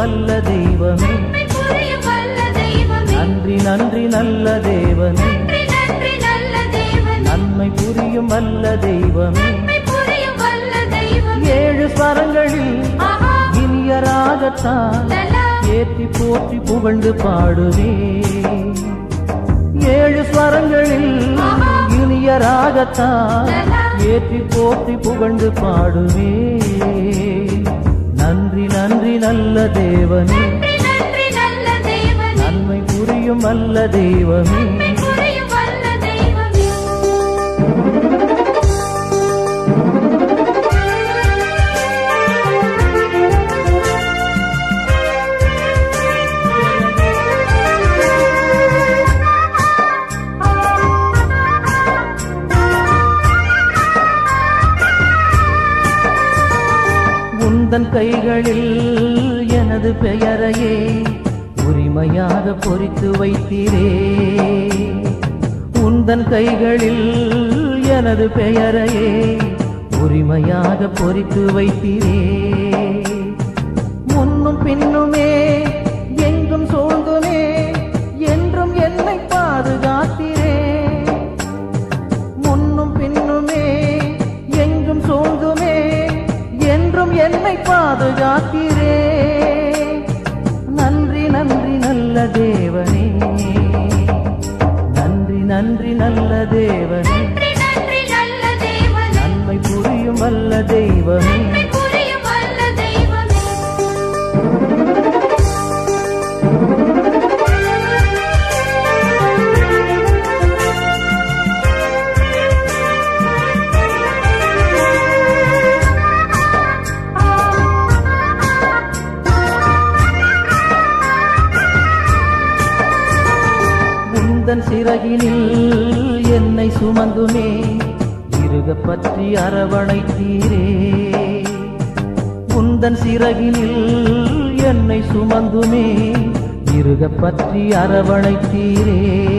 வல்ல தெய்வமே நன்மை புரியும் வல்ல தெய்வமே நன்றி நன்றி நல்ல தேவனே நன்றி நன்றி நல்ல தேவனே நன்மை புரியும் வல்ல தெய்வமே நன்மை புரியும் வல்ல தெய்வமே ஏழு ஸ்வரங்களில் ஆஹா இனிய ராகத்தான் லலா ஏற்றி போற்றி புகழ்ந்து பாடுவே ஏழு ஸ்வரங்களில் இனிய ராகத்தான் ஏற்றி போற்றி புகழ்ந்து பாடுவே நன்றி நன்றி நல்ல தேவனே நன்றி நன்றி நல்ல தேவனே நன்மை புரியும் வல்ல தெய்வமே நன்மை புரியும் வல்ல தெய்வமே உந்தன் கைகளில் எனது பெயரையே உரிமையாக பொறித்து வைத்தீரே உந்தன் கைகளில் எனது பெயரையே உரிமையாக பொறித்து வைத்தீரே முன்னும் பின்னுமே எங்கும் சூழ்ந்துமே என்றும் என்னை பாதுகாத்தீரே முன்னும் பின்னுமே எங்கும் சூழ்ந்துமே என்றும் என்னை பாதுகாத்தீரே நன்றி நன்றி நல்ல தேவனே நன்றி நன்றி நல்ல தேவனே நன்றி நன்றி நல்ல தேவனே நன்மை புரியும் வல்ல தெய்வமே நன்மை புரியும் வல்ல தெய்வமே உந்தன் சிறகினில் என்னை சுமந்துமே இருக பற்றி அரவணைத்தீரே உந்தன் சிறகினில் என்னை சுமந்துமே இருக பற்றி அரவணைத்தீரே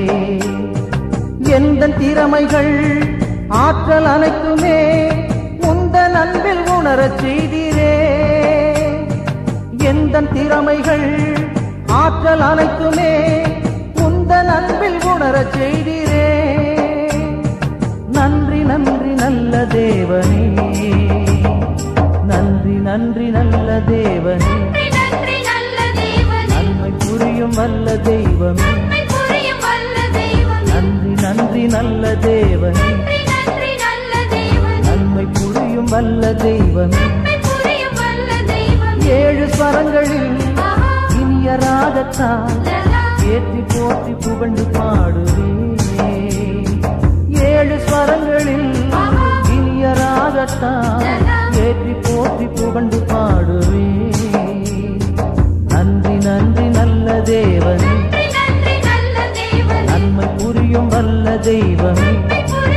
எந்த திறமைகள் ஆற்றல் அனைத்துமே உந்தன் அன்பில் உணரச் செய்தீரே எந்த திறமைகள் ஆற்றல் அனைத்துமே உந்தன் அன்பில் உணரச் செய்தீரே நன்றி நன்றி நல்ல தேவனே நன்றி நன்றி நல்ல தேவனே நன்றி நன்றி நல்ல தேவனே நன்மை புரியும் வல்ல தெய்வமே நன்மை புரியும் வல்ல தெய்வமே நன்றி நன்றி நல்ல தேவனே நன்றி நன்றி நல்ல தேவனே நன்மை புரியும் வல்ல தெய்வமே நன்மை புரியும் வல்ல தெய்வமே ஏழு ஸ்வரங்களில் ஆஹா இனிய ராகத்தான் லலா ஏற்றி போற்றி புகழ்ந்து பாடுவே ஏழு ஸ்வரங்களில் இனிய ராகத்தான் ஏற்றி போற்றி புகழ்ந்து பாடுவே நன்றி நன்றி நல்ல தேவனே நன்றி நன்றி நல்ல தேவனே நன்மை புரியும் வல்ல தெய்வமே நன்மை புரியும்